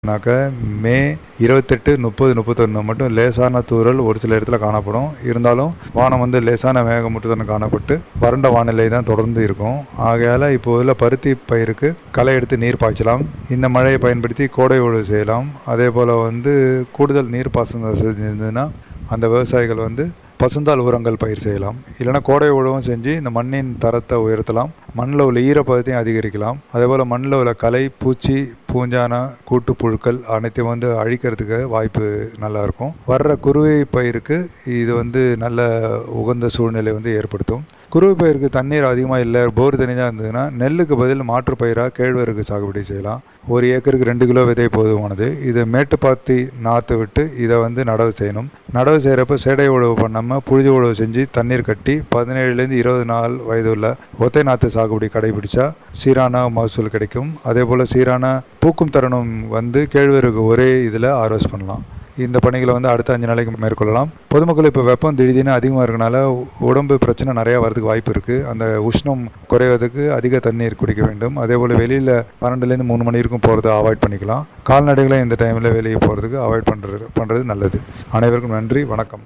நாக்க மே இருபத்தெட்டு முப்பது முப்பத்தொன்று மட்டும் லேசான தூறல் ஒரு சில இடத்துல காணப்படும் இருந்தாலும் வானம் வந்து லேசான மேகமூட்டத்துடன் காணப்பட்டு வறண்ட வானிலை தான் தொடர்ந்து இருக்கும் ஆகையால் இப்போதில் பருத்தி பயிருக்கு களை எடுத்து நீர் பாய்ச்சலாம் இந்த மழையை பயன்படுத்தி கோடை உழவு செய்யலாம் அதே போல் வந்து கூடுதல் நீர் பாசன வசதி இருந்ததுன்னா அந்த விவசாயிகள் வந்து பசுந்தாள் உரங்கள் பயிர் செய்யலாம் இல்லைன்னா கோடை உழவும் செஞ்சு இந்த மண்ணின் தரத்தை உயர்த்தலாம் மண்ணில் உள்ள ஈரப்பதத்தையும் அதிகரிக்கலாம் அதே போல் மண்ணில் உள்ள களை பூச்சி பூஞ்சான கூட்டு புழுக்கள் அனைத்தையும் வந்து அழிக்கிறதுக்கு வாய்ப்பு நல்லா இருக்கும் வர்ற குருவை பயிருக்கு இது வந்து நல்ல உகந்த சூழ்நிலை வந்து ஏற்படுத்தும் குருவை பயிருக்கு தண்ணீர் அதிகமாக இல்லை போர் தனியாக இருந்ததுன்னா நெல்லுக்கு பதில் மாற்று பயிராக கேழ்வரகு சாகுபடி செய்யலாம் ஒரு ஏக்கருக்கு ரெண்டு கிலோ விதை போதுமானது இது மேட்டுப்பாத்தி நாற்று விட்டு இதை வந்து நடவு செய்யணும் நடவு செய்கிறப்ப சேடை உழவு பண்ணாமல் புழுதி உழவு செஞ்சு தண்ணீர் கட்டி பதினேழுலேருந்து இருபது நாள் வயது உள்ள ஒத்தை நாற்று சாகுபடி கடைபிடிச்சா சீரான மகசூல் கிடைக்கும் அதே போல் சீரான பூக்கும் தருணம் வந்து கேழ்வரகு ஒரே இதில் ஆர்வஸ் பண்ணலாம் இந்த பணிகளை வந்து அடுத்த அஞ்சு நாளைக்கு மேற்கொள்ளலாம் பொதுமக்கள் இப்போ வெப்பம் திடீர்னு அதிகமாக இருக்கனால உடம்பு பிரச்சனை நிறையா வரதுக்கு வாய்ப்பு இருக்குது அந்த உஷ்ணம் குறைவதற்கு அதிக தண்ணீர் குடிக்க வேண்டும் அதே போல் வெளியில் பன்னெண்டுலேருந்து மூணு மணி வரைக்கும் போகிறத அவாய்ட் பண்ணிக்கலாம் கால்நடைகளை இந்த டைமில் வெளியே போகிறதுக்கு அவாய்ட் பண்ணுறது பண்ணுறது நல்லது அனைவருக்கும் நன்றி வணக்கம்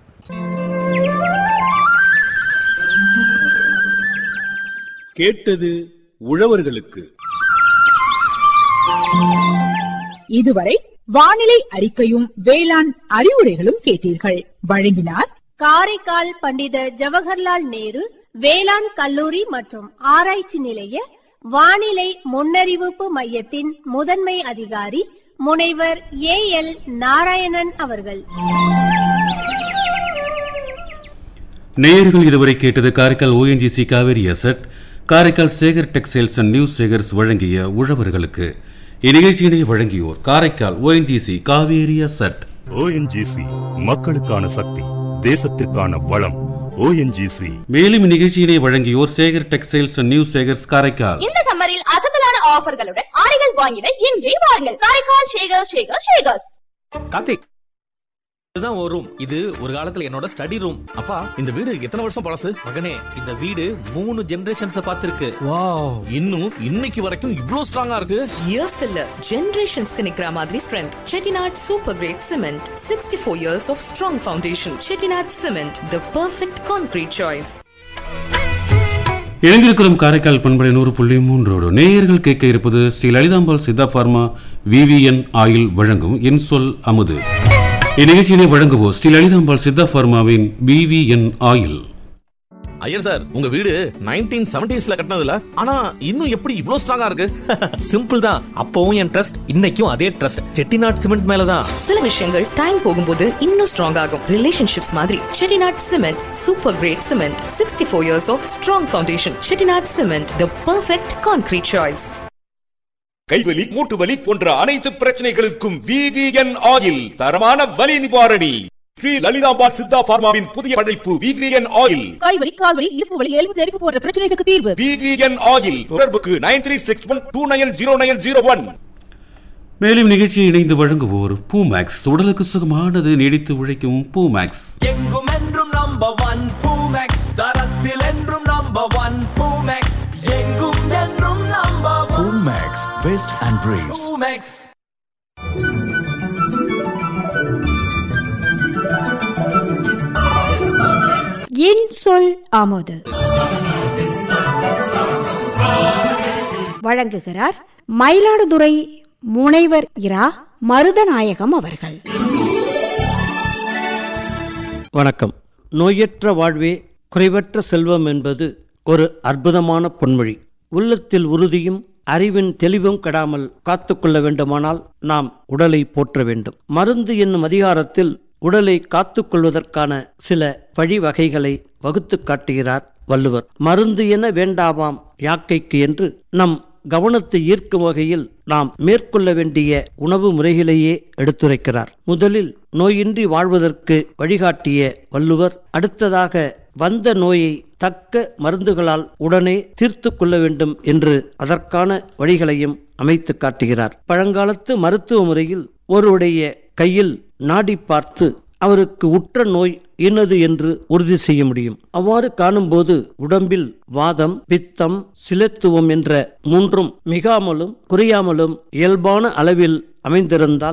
கேட்டது உழவர்களுக்கு இதுவரை வானிலை அறிக்கையும் வேளாண் அறிவுரைகளும் கேட்டீர்கள் வழங்கினார் காரைக்கால் பண்டித ஜவஹர்லால் நேரு வேளாண் கல்லூரி மற்றும் ஆராய்ச்சி நிலைய வானிலை முன்னறிவிப்பு மையத்தின் முதன்மை அதிகாரி முனைவர் ஏ எல் நாராயணன் அவர்கள் நேயர்கள் இதுவரை கேட்டது Karaikal ONGC Kaveri asset Karaikal Sekar textiles and news Sekar's வழங்கிய உழவர்களுக்கு இந்நிகழ்ச்சியினை வழங்கியோர் Karaikal ONGC Kaveri asset ONGC மக்களுக்கான சக்தி தேசத்திற்கான வளம் ஓஎன்ஜிசி மேலும் இந்நிகழ்ச்சியினை வழங்கியோர் Sekar textiles and news Sekar's Karaikal இந்த சம்மரில் அசத்தலான ஆஃபர்களுடன் ஆடைகள் வாங்கிட இன்றே வாருங்கள் காரைக்கால் ஷேகர் ஷேகர் ஷேகர்ஸ் கார்த்திக் இதுதான் ஒரு ரூம் இது ஒரு காலத்துல என்னோட ஸ்டடி ரூம் அப்பா இந்த வீடு எத்தனை வருஷம் பழசு மகனே இந்த வீடு மூணு ஜெனரேஷன்ஸ் பார்த்திருக்கு வாவ் இன்னும் இன்னைக்கு வரைக்கும் இவ்ளோ ஸ்ட்ராங்கா இருக்கு இயர்ஸ்க்கு இல்ல ஜெனரேஷன்ஸ்க்கு நிக்கிற மாதிரி strength Chettinad super great cement sixty four years of strong foundation Chettinad cement the perfect concrete choice இணைந்திருக்கிறோம் காரைக்கால் பண்பலை நூறு புள்ளி மூன்றோடு நேயர்கள் கேட்க இருப்பது Sri Lalithambal Siddha pharma VVN oil வழங்கும் என் சொல் அமுது இந்நிகழ்ச்சியினை வழங்குவோர் ஸ்ரீ லலிதாம்பாள் சித்தா பார்மாவின் விவிஎன் ஆயில் ஐயர் சார் உங்க வீடு நைன்டீன் செவன்டிஸ்ல கட்டினதுல ஆனா இன்னும் எப்படி இவ்ளோ ஸ்ட்ராங்கா இருக்கு சிம்பிள் தான் அப்பவும் என் ட்ரஸ்ட் இன்னைக்கும் அதே ட்ரஸ்ட் செட்டிநாட் சிமெண்ட் மேலதான் சில விஷயங்கள் டைம் போகும்போது இன்னும் ஸ்ட்ராங் ஆகும் ரிலேஷன்ஷிப்ஸ் மாதிரி Chettinad cement super great cement sixty four years of strong foundation Chettinad cement the perfect concrete choice கைவலி மூட்டு வலி போன்ற அனைத்து பிரச்சனைகளுக்கும் விவிஎன் ஆயில் தரமான வலி நிவாரணி ஸ்ரீ லலிதாபாத் சித்தா பார்மாவின் புதிய படைப்பு விவிஎன் ஆயில் கைவலி கால்வலி இடுப்பு வலி எலும்பு தெரிப்பு போன்ற பிரச்சனைகளுக்கு தீர்வு விவிஎன் ஆயில் தொடர்புக்கு nine three six one two nine zero nine zero one மேலும் நிகழ்ச்சியை இணைந்து வழங்குவோர் பூமேக்ஸ் உடலுக்கு சுகமானது நீடித்து உழைக்கும் பூமேக்ஸ் எங்கும் என்றும் நம்பர் ஒன் பூமெக்ஸ் தரத்தில் என்றும் நம்பர் ஒன் பூமெக்ஸ் எங்கும் என்றும் number one Max, Vest and Briefs. Poomex என் சொல் ஆமோது வழங்குகிறார் மயிலாடுதுறை முனைவர் இரா மருதநாயகம் அவர்கள் வணக்கம் நோயற்ற வாழ்வே குறைவற்ற செல்வம் என்பது ஒரு அற்புதமான பொன்மொழி உள்ளத்தில் உறுதியும் அறிவின் தெளிவும் கெடாமல் காத்துக்கொள்ள வேண்டுமானால் நாம் உடலை போற்ற வேண்டும் மருந்து என்னும் அதிகாரத்தில் உடலை காத்துக்கொள்வதற்கான சில வழிவகைகளை வகுத்து காட்டுகிறார் வள்ளுவர் மருந்து என வேண்டாமாம் யாக்கைக்கு என்று நம் கவனத்தை ஈர்க்கும் வகையில் நாம் மேற்கொள்ள வேண்டிய உணவு முறைகளையே எடுத்துரைக்கிறார் முதலில் நோயின்றி வாழ்வதற்கு வழிகாட்டிய வள்ளுவர் அடுத்ததாக வந்த நோயை தக்க மருந்துகளால் உடனே தீர்த்து கொள்ள வேண்டும் என்று அதற்கான வழிகளையும் அமைத்து காட்டுகிறார் பழங்காலத்து மருத்துவ முறையில் ஒருவருடைய கையில் நாடி பார்த்து அவருக்கு உற்ற நோய் இன்னது என்று உறுதி செய்ய முடியும் அவ்வாறு காணும்போது உடம்பில் வாதம் பித்தம் சிலத்துவம் என்ற மூன்றும் மிகாமலும் குறையாமலும் இயல்பான அளவில் அமைந்திருந்தால்